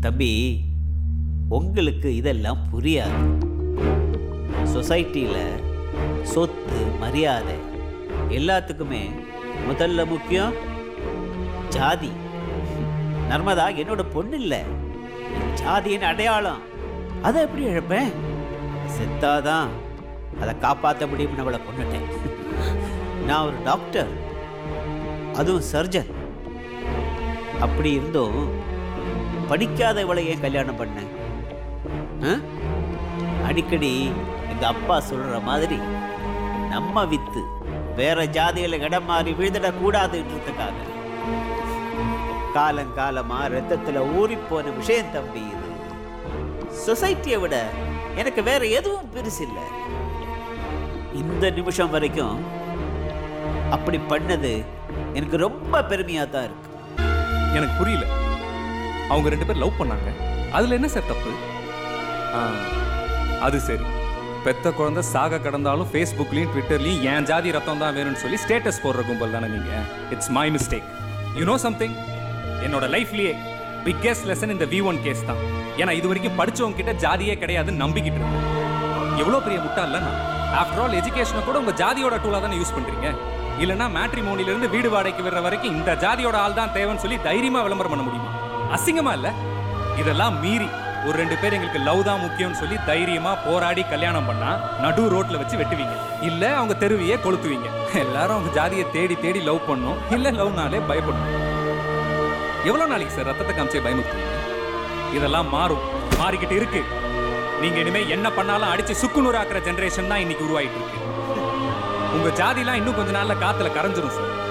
தம்பி உங்களுக்கு இதெல்லாம் புரியாது சொசைட்டியில் சொத்து மரியாதை எல்லாத்துக்குமே முதல்ல முக்கியம் ஜாதி நர்மதா என்னோட பொண்ணு இல்லை ஜாதியின் அடையாளம் அதை எப்படி இழப்பேன் செத்தாதான் அதை காப்பாற்ற முடியும்னு அவளை கொண்டுட்டேன் நான் ஒரு டாக்டர் அதுவும் சர்ஜன் அப்படி இருந்தும் படிக்காத இவளை ஏன் கல்யாணம் பண்ணேன் ஆ? அடிக்கடி எங்க அப்பா சொல்ற மாதிரி நம்ம வித்து வேற ஜாதியில இடம் மாறி விழுந்துடக்கூடாதுன்றதுக்காக காலங்காலமா ரத்தத்துல ஊறிப்போன விஷயம் தம்பி இது சொசைட்டியை விட எனக்கு வேற எதுவும் பெருசு இல்லை இந்த நிமிஷம் வரைக்கும் அப்படி பண்ணது எனக்கு ரொம்ப பெருமையா தான் இருக்கு எனக்கு புரியல அவங்க ரெண்டு பேர் லவ் பண்ணாங்க அதுல என்ன சார் தப்பு ஆ, அது சரி பெத்த குழந்தை சாக கடந்தாலும் ஃபேஸ்புக்லயும் ட்விட்டர்லயும் என் ஜாதி ரத்தம் தான் வேணும்னு சொல்லி ஸ்டேட்டஸ் போடுற கும்பல் தானே நீங்க it's my mistake you know something என்னோட லைஃப்லயே பிக்கெஸ்ட் லெசன் இந்த வி ஒன் கேஸ் தான் ஏன்னா இது வரைக்கும் படிச்சவங்க கிட்ட ஜாதியே கிடையாதுன்னு நம்பிக்கிட்டு இருந்தேன் எவ்வளோ பெரிய முட்டாள் நான் ஆஃப்டர் ஆல் எஜுகேஷனை கூட உங்க ஜாதியோட டூலா தானே யூஸ் பண்றீங்க இல்லைன்னா மேட்ரிமோனில இருந்து வீடு வாடகைக்கு வர்ற வரைக்கும் இந்த ஜாதியோட ஆள் தான் தேவைன்னு சொல்லி தைரியமா விளம்பரம் பண்ண முடியுமா அசிங்கமா இல்ல இதெல்லாம் மீறி ஒரு ரெண்டு பேர் எங்களுக்கு லவ் தான் முக்கியம்னு சொல்லி தைரியமா போராடி கல்யாணம் பண்ணா நடு ரோட்ல வச்சு வெட்டுவீங்க இல்ல அவங்க தெருவையே கொளுத்துவீங்க எல்லாரும் அவங்க ஜாதியை தேடி தேடி லவ் பண்ணும் இல்ல லவ்னாலே பயப்படணும் எவ்வளவு நாளைக்கு சார் ரத்தத்தை காமிச்சே பயமுறுத்துவீங்க இதெல்லாம் மாறும் மாறிக்கிட்டு இருக்கு நீங்க இனிமே என்ன பண்ணாலும் அடிச்சு சுக்குநூறாக்குற ஜெனரேஷன் தான் இன்னைக்கு உருவாயிட்டு இருக்கு உங்க ஜாதிலாம் இன்னும் கொஞ்ச நாள்ல காத்துல கரைஞ்சிரும் சார்